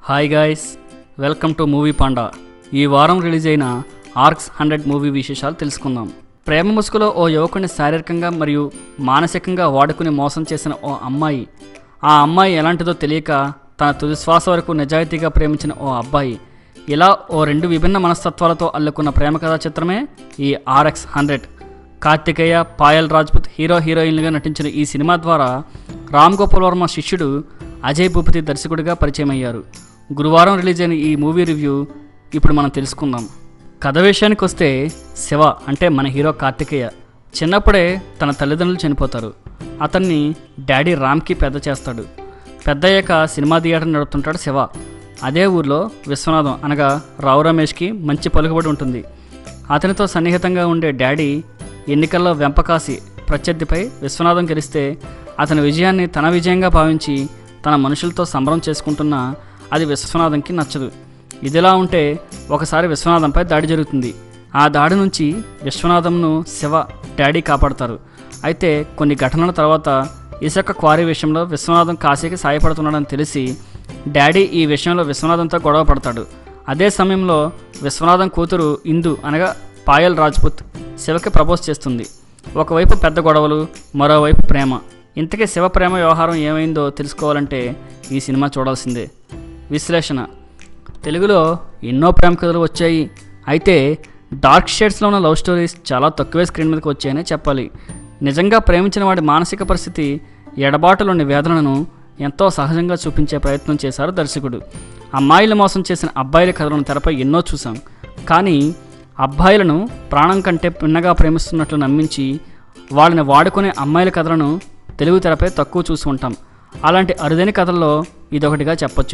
hi guys welcome to movie panda ఈ వారం release అయిన ఆర్క్స్ హండ్రెడ్ మూవీ విశేషాలు తెలుసుకుందాం ప్రేమ ముసుగులో ఓ యువకుని శారీరకంగా మరియు మానసికంగా వాడుకుని మోసం చేసిన ఓ అమ్మాయి ఆ అమ్మాయి ఎలాంటిదో తెలియక తన తుది శ్వాస వరకు నిజాయితీగా ప్రేమించిన ఓ అబ్బాయి ఇలా ఓ రెండు విభిన్న మనస్తత్వాలతో అల్లుకున్న ప్రేమ కథా చిత్రమే ఈ RX hundred Karthikeya Payal Rajput hero హీరోయిన్లుగా నటించిన ఈ సినిమా ద్వారా రామ్ గోపాల్ వర్మ శిష్యుడు అజయ్ భూపతి దర్శకుడిగా పరిచయం అయ్యారు గురువారం రిలీజ్ అయిన ఈ మూవీ రివ్యూ ఇప్పుడు మనం తెలుసుకుందాం కథ విషయానికి వస్తే శివ అంటే మన హీరో కార్తికేయ చిన్నప్పుడే తన తల్లిదండ్రులు చనిపోతారు అతన్ని డాడీ రామ్కి పెద్ద చేస్తాడు పెద్దయ్యాక సినిమా థియేటర్ నడుపుతుంటాడు శివ అదే ఊర్లో విశ్వనాథం అనగా రావు రమేష్కి మంచి పలుకుబడి ఉంటుంది అతనితో సన్నిహితంగా ఉండే డాడీ ఎన్నికల్లో వెంపకాసి ప్రత్యర్థిపై విశ్వనాథం గెలిస్తే అతని విజయాన్ని తన విజయంగా భావించి తన మనుషులతో సంబరం చేసుకుంటున్నా అది విశ్వనాథంకి నచ్చదు ఇదిలా ఉంటే ఒకసారి విశ్వనాథంపై దాడి జరుగుతుంది ఆ దాడి నుంచి విశ్వనాథంను శివ డాడీ కాపాడతారు అయితే కొన్ని ఘటనల తర్వాత ఇసుక క్వారీ విషయంలో విశ్వనాథం కాశీకి సాయపడుతున్నాడని తెలిసి డాడీ ఈ విషయంలో విశ్వనాథంతో గొడవ పడతాడు అదే సమయంలో విశ్వనాథం కూతురు ఇందు అనగా పాయల్ రాజ్పుత్ శివకి ప్రపోజ్ చేస్తుంది ఒకవైపు పెద్ద గొడవలు మరోవైపు ప్రేమ ఇంతకీ శివ ప్రేమ వ్యవహారం ఏమైందో తెలుసుకోవాలంటే ఈ సినిమా చూడాల్సిందే విశ్లేషణ తెలుగులో ఎన్నో ప్రేమ కథలు వచ్చాయి అయితే డార్క్ షేడ్స్లో ఉన్న లవ్ స్టోరీస్ చాలా తక్కువే స్క్రీన్ మీదకి వచ్చాయనే చెప్పాలి నిజంగా ప్రేమించిన వాడి మానసిక పరిస్థితి ఎడబాటులోని వేదనను ఎంతో సహజంగా చూపించే ప్రయత్నం చేశారు దర్శకుడు అమ్మాయిలు మోసం చేసిన అబ్బాయిల కథలను తెరపై ఎన్నో చూసాం కానీ అబ్బాయిలను ప్రాణం కంటే పిన్నగా ప్రేమిస్తున్నట్లు నమ్మించి వాళ్ళని వాడుకునే అమ్మాయిల కథలను తెలుగు తెరపై తక్కువ చూసి ఉంటాం అలాంటి అరుదైన కథల్లో ఇదొకటిగా చెప్పొచ్చు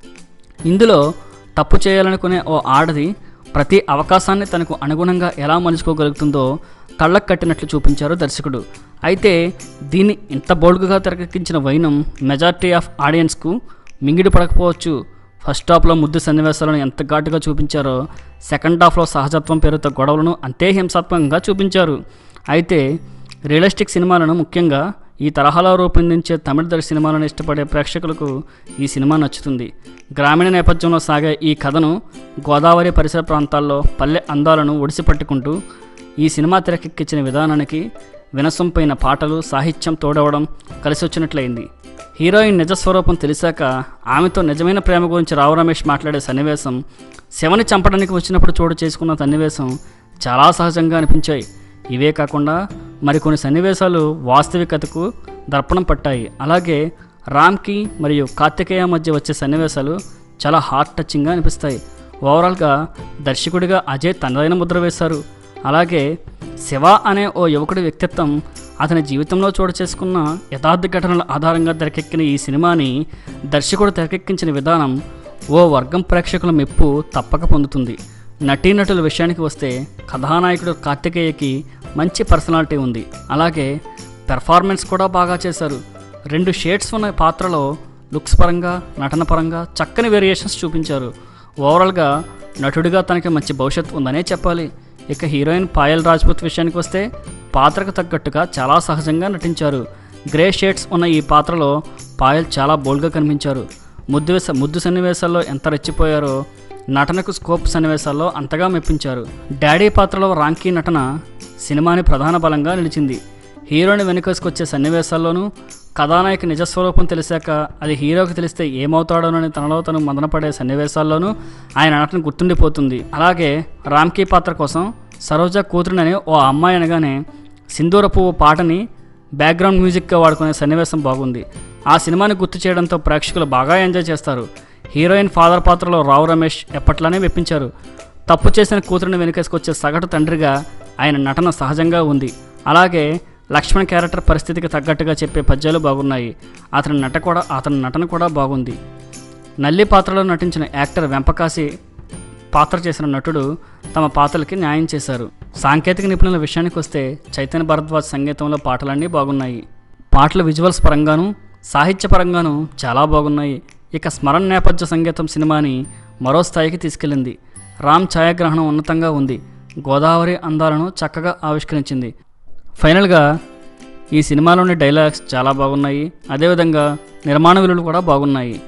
ఇందులో తప్పు చేయాలనుకునే ఓ ఆడది ప్రతి అవకాశాన్ని తనకు అనుగుణంగా ఎలా మలుచుకోగలుగుతుందో కళ్ళకు కట్టినట్లు చూపించారు దర్శకుడు అయితే దీన్ని ఇంత బోల్డ్గా తెరకెక్కించిన వైనం మెజారిటీ ఆఫ్ ఆడియన్స్కు మింగిడి పడకపోవచ్చు ఫస్ట్ హాఫ్లో ముద్దు సన్నివేశాలను ఎంత ఘాటుగా చూపించారో సెకండ్ హాఫ్లో సహజత్వం పేరుతో గొడవలను అంతే హింసాత్మకంగా చూపించారు అయితే రియలిస్టిక్ సినిమాలను ముఖ్యంగా ఈ తరహాలో రూపొందించే తమిళ సినిమాలను ఇష్టపడే ప్రేక్షకులకు ఈ సినిమా నచ్చుతుంది గ్రామీణ నేపథ్యంలో సాగే ఈ కథను గోదావరి పరిసర ప్రాంతాల్లో పల్లె అందాలను ఒడిసిపట్టుకుంటూ ఈ సినిమా తెరకెక్కించిన విధానానికి వినసొంపైన పాటలు సాహిత్యం తోడవడం కలిసి వచ్చినట్లయింది హీరోయిన్ నిజస్వరూపం తెలిసాక ఆమెతో నిజమైన ప్రేమ గురించి రావు రమేష్ మాట్లాడే సన్నివేశం శివని చంపడానికి వచ్చినప్పుడు చోటు చేసుకున్న సన్నివేశం చాలా సహజంగా అనిపించాయి ఇవే కాకుండా మరికొన్ని సన్నివేశాలు వాస్తవికతకు దర్పణం పట్టాయి అలాగే రామ్కి మరియు కార్తికేయ మధ్య వచ్చే సన్నివేశాలు చాలా హార్ట్ టచింగ్గా అనిపిస్తాయి ఓవరాల్గా దర్శకుడిగా అజయ్ తనదైన ముద్ర వేశారు అలాగే శివ అనే ఓ యువకుడి వ్యక్తిత్వం అతని జీవితంలో చోటు చేసుకున్న యథార్థ ఘటనల ఆధారంగా తెరకెక్కిన ఈ సినిమాని దర్శకుడు తెరకెక్కించిన విధానం ఓ వర్గం ప్రేక్షకుల మెప్పు తప్పక పొందుతుంది నటీనటుల విషయానికి వస్తే కథానాయకుడు కార్తికేయకి మంచి పర్సనాలిటీ ఉంది అలాగే పెర్ఫార్మెన్స్ కూడా బాగా చేశారు రెండు షేడ్స్ ఉన్న పాత్రలో లుక్స్ పరంగా నటన పరంగా చక్కని వేరియేషన్స్ చూపించారు ఓవరాల్గా నటుడిగా తనకి మంచి భవిష్యత్తు ఉందనే చెప్పాలి ఇక హీరోయిన్ పాయల్ రాజ్పుత్ విషయానికి వస్తే పాత్రకు తగ్గట్టుగా చాలా సహజంగా నటించారు గ్రే షేడ్స్ ఉన్న ఈ పాత్రలో పాయల్ చాలా బోల్డ్గా కనిపించారు ముద్దు వేస ముద్దు సన్నివేశాల్లో ఎంత రెచ్చిపోయారో నటనకు స్కోప్ సన్నివేశాల్లో అంతగా మెప్పించారు డాడీ పాత్రలో రాంకీ నటన సినిమాని ప్రధాన బలంగా నిలిచింది హీరోని వెనుకేసుకొచ్చే సన్నివేశాల్లోనూ కథానాయక నిజస్వరూపం తెలిసాక అది హీరోకి తెలిస్తే ఏమవుతాడోనని తనలో తను మదనపడే సన్నివేశాల్లోనూ ఆయన నటన గుర్తుండిపోతుంది అలాగే రామ్కీ పాత్ర కోసం సరోజ కూతురునని ఓ అమ్మాయి అనగానే సింధూర పువ్వు పాటని బ్యాక్గ్రౌండ్ మ్యూజిక్గా వాడుకునే సన్నివేశం బాగుంది ఆ సినిమాని గుర్తు చేయడంతో ప్రేక్షకులు బాగా ఎంజాయ్ చేస్తారు హీరోయిన్ ఫాదర్ పాత్రలో రావు రమేష్ ఎప్పట్లానే మెప్పించారు తప్పు చేసిన కూతురిని వెనుకేసుకొచ్చే సగటు తండ్రిగా ఆయన నటన సహజంగా ఉంది అలాగే లక్ష్మణ్ క్యారెక్టర్ పరిస్థితికి తగ్గట్టుగా చెప్పే పద్యాలు బాగున్నాయి అతని నట కూడా అతని నటన కూడా బాగుంది నల్లి పాత్రలో నటించిన యాక్టర్ వెంపకాసి పాత్ర చేసిన నటుడు తమ పాత్రలకి న్యాయం చేశారు సాంకేతిక నిపుణుల విషయానికి వస్తే చైతన్య భరద్వాజ్ సంగీతంలో పాటలన్నీ బాగున్నాయి పాటల విజువల్స్ పరంగాను సాహిత్య పరంగాను చాలా బాగున్నాయి ఇక స్మరణ నేపథ్య సంగీతం సినిమాని మరో స్థాయికి తీసుకెళ్ళింది రామ్ ఛాయాగ్రహణం ఉన్నతంగా ఉంది గోదావరి అందాలను చక్కగా ఆవిష్కరించింది ఫైనల్గా ఈ సినిమాలోని డైలాగ్స్ చాలా బాగున్నాయి అదేవిధంగా నిర్మాణ విలువలు కూడా బాగున్నాయి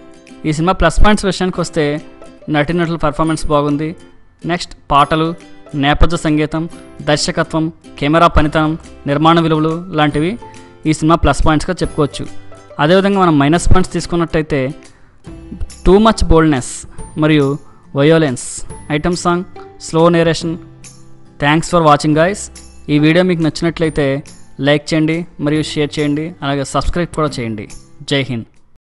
ఈ సినిమా ప్లస్ పాయింట్స్ విషయానికి వస్తే నటీనటుల పర్ఫార్మెన్స్ బాగుంది నెక్స్ట్ పాటలు నేపథ్య సంగీతం దర్శకత్వం కెమెరా పనితనం నిర్మాణ విలువలు లాంటివి ఈ సినిమా ప్లస్ పాయింట్స్గా చెప్పుకోవచ్చు అదేవిధంగా మనం మైనస్ పాయింట్స్ తీసుకున్నట్టయితే టూ మచ్ బోల్డ్నెస్ మరియు violence item song slow narration thanks for watching guys ఈ వీడియో మీకు నచ్చినట్లయితే లైక్ చేయండి మరియు షేర్ చేయండి అలాగే సబ్స్క్రైబ్ కూడా చేయండి జై హింద్